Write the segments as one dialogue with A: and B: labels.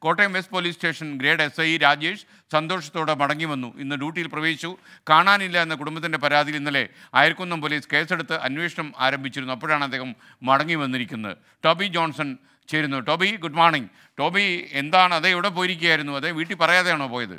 A: Kottayam west police station grade S I Rajesh സന്തോഷത്തോടെ മടങ്ങി വന്നു ഇന്ന് ഡ്യൂട്ടിയിൽ പ്രവേശിച്ചു കാണാനില്ല എന്ന കുടുംബത്തിൻ്റെ പരാതിയിൽ ഇന്നലെ അയർക്കുന്നം പോലീസ് കേസെടുത്ത് അന്വേഷണം ആരംഭിച്ചിരുന്നു അപ്പോഴാണ് അദ്ദേഹം മടങ്ങി വന്നിരിക്കുന്നത് ടോബി ജോൺസൺ ചേരുന്നു ടോബി ഗുഡ് മോർണിംഗ് ടോബി എന്താണ് അതേ എവിടെ പോയിരിക്കുകയായിരുന്നു അതേ വീട്ടിൽ പറയാതെയാണോ പോയത്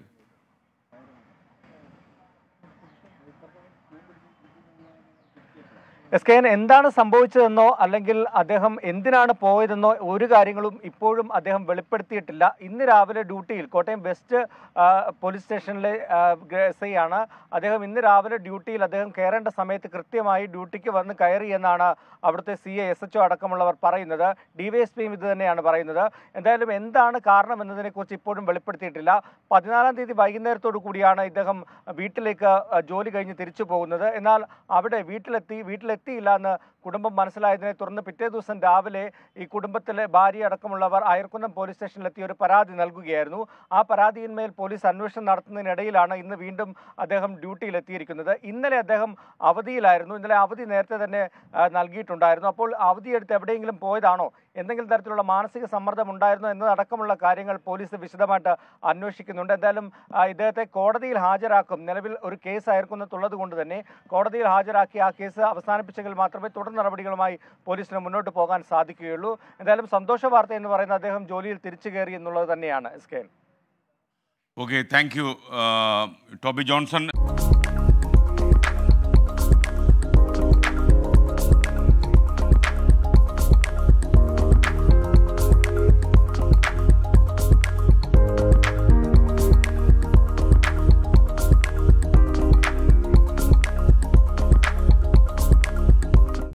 B: എസ് കെ എൻ എന്താണ് സംഭവിച്ചതെന്നോ അല്ലെങ്കിൽ അദ്ദേഹം എന്തിനാണ് പോയതെന്നോ ഒരു കാര്യങ്ങളും ഇപ്പോഴും അദ്ദേഹം വെളിപ്പെടുത്തിയിട്ടില്ല ഇന്ന് രാവിലെ ഡ്യൂട്ടിയിൽ കോട്ടയം വെസ്റ്റ് ആ, പോലീസ് സ്റ്റേഷനിലെ എസ് ഐ ആണ് അദ്ദേഹം ഇന്ന് രാവിലെ ഡ്യൂട്ടിയിൽ അദ്ദേഹം കയറേണ്ട സമയത്ത് കൃത്യമായി ഡ്യൂട്ടിക്ക് വന്ന് കയറി എന്നാണ് അവിടുത്തെ സി എ എസ് എച്ച് അടക്കമുള്ളവർ പറയുന്നത് ഡിവൈഎസ്പിയും ഇത് തന്നെയാണ് പറയുന്നത് എന്തായാലും എന്താണ് കാരണം എന്നതിനെക്കുറിച്ച് ഇപ്പോഴും വെളിപ്പെടുത്തിയിട്ടില്ല പതിനാലാം തീയതി വൈകുന്നേരത്തോടു കൂടിയാണ് ഇദ്ദേഹം വീട്ടിലേക്ക് ആ, ജോലി കഴിഞ്ഞ് തിരിച്ചു പോകുന്നത് എന്നാൽ അവിടെ വീട്ടിലെത്തി വീട്ടിലെത്തിയില്ല എന്ന് കുടുംബം മനസ്സിലായതിനെ തുടർന്ന് പിറ്റേ ദിവസം രാവിലെ ഈ കുടുംബത്തിലെ ഭാര്യ അടക്കമുള്ളവർ അയർക്കുന്നം പോലീസ് സ്റ്റേഷനിലെത്തി ഒരു പരാതി നൽകുകയായിരുന്നു ആ പരാതിയിന്മേൽ പോലീസ് അന്വേഷണം നടത്തുന്നതിനിടയിലാണ് ഇന്ന് വീണ്ടും അദ്ദേഹം ഡ്യൂട്ടിയിലെത്തിയിരിക്കുന്നത് ഇന്നലെ അദ്ദേഹം അവധിയിലായിരുന്നു ഇന്നലെ അവധി നേരത്തെ തന്നെ ആ, നൽകിയിട്ടുണ്ടായിരുന്നു അപ്പോൾ അവധിയെടുത്ത് എവിടെയെങ്കിലും പോയതാണോ എന്തെങ്കിലും തരത്തിലുള്ള മാനസിക സമ്മർദ്ദം ഉണ്ടായിരുന്നോ എന്നതടക്കമുള്ള കാര്യങ്ങൾ പോലീസ് വിശദമായിട്ട് അന്വേഷിക്കുന്നുണ്ട് എന്തായാലും ആ, ഇദ്ദേഹത്തെ കോടതിയിൽ ഹാജരാക്കും നിലവിൽ ഒരു കേസ് അയർക്കുന്നതുള്ളത് കൊണ്ട് തന്നെ കോടതിയിൽ ഹാജരാക്കി ആ കേസ് അവസാനിപ്പിച്ചെങ്കിൽ മാത്രമേ തുടർ നടപടികളുമായി പോലീസിന് മുന്നോട്ട് പോകാൻ സാധിക്കുകയുള്ളൂ എന്തായാലും സന്തോഷ വാർത്ത എന്ന് പറയുന്നത് അദ്ദേഹം ജോലിയിൽ തിരിച്ചു കയറി എന്നുള്ളത് തന്നെയാണ് S K
A: okay thank you Toby Johnson